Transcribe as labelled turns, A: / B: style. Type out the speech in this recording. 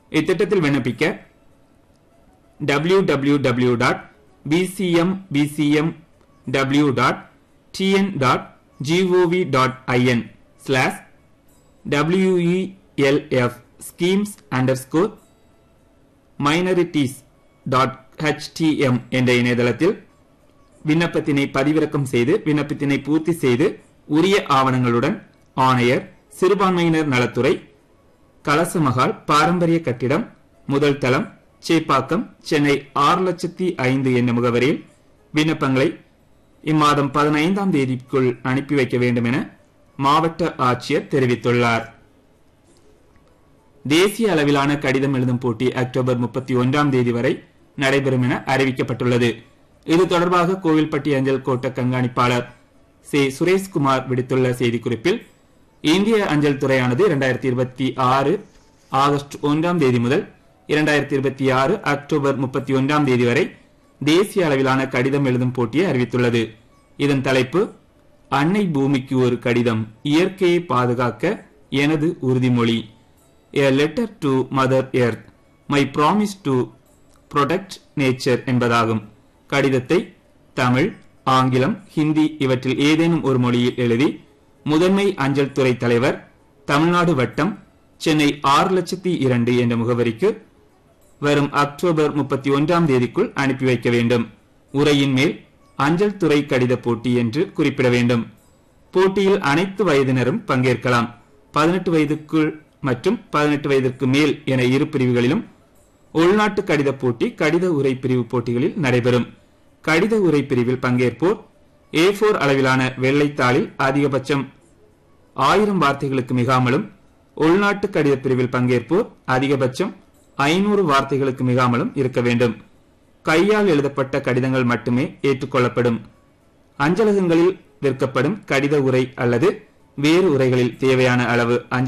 A: இத்திட்டத்தில் விண்ணப்பிக்க www.bcmbcmw.in dot BCM BCM W dot TN dot GOV dot IN slash WELF schemes underscore minorities dot HTM என்ற இணையதளத்தில் விண்ணப்பத்தினை பதிவிறக்கம் செய்து விண்ணப்பத்தினை பூர்த்தி செய்து உரிய ஆவணங்களுடன் ஆணையர் சிறுபான்மையினர் நலத்துறை கலசமகால் பாரம்பரிய கட்டிடம் முதல் தளம் சேப்பாக்கம் சென்னை ஆறு லட்சத்தி ஐந்து என்ற முகவரியில் விண்ணப்பங்களை இம்மாதம் பதினைந்தாம் தேதிக்குள் அனுப்பி வைக்க வேண்டும் என மாவட்ட ஆட்சியர் தெரிவித்துள்ளார் தேசிய அளவிலான கடிதம் எழுதும் போட்டி அக்டோபர் முப்பத்தி ஒன்றாம் தேதி வரை நடைபெறும் என அறிவிக்கப்பட்டுள்ளது இது தொடர்பாக கோவில்பட்டி அஞ்சல் கோட்ட கண்காணிப்பாளர் சி சுரேஷ்குமார் விடுத்துள்ள செய்திக்குறிப்பில் இந்திய அஞ்சல் துறையானது இரண்டாயிரத்தி இருபத்தி ஆறு ஆகஸ்ட் ஒன்றாம் தேதி முதல் இரண்டாயிரத்தி இருபத்தி ஆறு அக்டோபர் முப்பத்தி ஒன்றாம் தேதி வரை தேசிய அளவிலான கடிதம் எழுதும் போட்டியை அறிவித்துள்ளது இதன் தலைப்பு அன்னை பூமிக்கு ஒரு கடிதம் இயற்கையை பாதுகாக்க எனது உறுதிமொழி A letter to Mother Earth My promise to protect nature என்பதாகும் கடிதத்தை தமிழ் ஆங்கிலம் ஹிந்தி இவற்றில் ஏதேனும் ஒரு மொழியில் எழுதி முதன்மை அஞ்சல் துறை தலைவர் தமிழ்நாடு வட்டம் சென்னை ஆறு லட்சத்தி இரண்டு என்ற முகவரிக்கு வரும் அக்டோபர் முப்பத்தி ஒன்றாம் தேதிக்குள் அனுப்பி வைக்க வேண்டும் உரையின் மேல் அஞ்சல் துறை கடித போட்டி என்று குறிப்பிட வேண்டும் போட்டியில் அனைத்து வயதினரும் பங்கேற்கலாம் பதினெட்டு வயதுக்குள் மற்றும் பதினெட்டு வயதிற்கு மேல் என இரு பிரிவுகளிலும் உள்நாட்டு கடித போட்டி கடித உரை பிரிவு போட்டிகளில் நடைபெறும் கடித உரை பிரிவில் பங்கேற்போர் ஏ போர் அளவிலான வெள்ளைத்தாளில் அதிகபட்சம் ஆயிரம் வார்த்தைகளுக்கு மிகாமலும் உள்நாட்டு கடித பிரிவில் பங்கேற்போர் அதிகபட்சம் ஐநூறு வார்த்தைகளுக்கு மிகாமலும் இருக்க வேண்டும் கையால் எழுதப்பட்ட கடிதங்கள் மட்டுமே ஏற்றுக்கொள்ளப்படும் அஞ்சலகங்களில் விற்கப்படும் கடித உரை அல்லது வேறு உரைகளில் தேவையான அளவு அஞ்சல்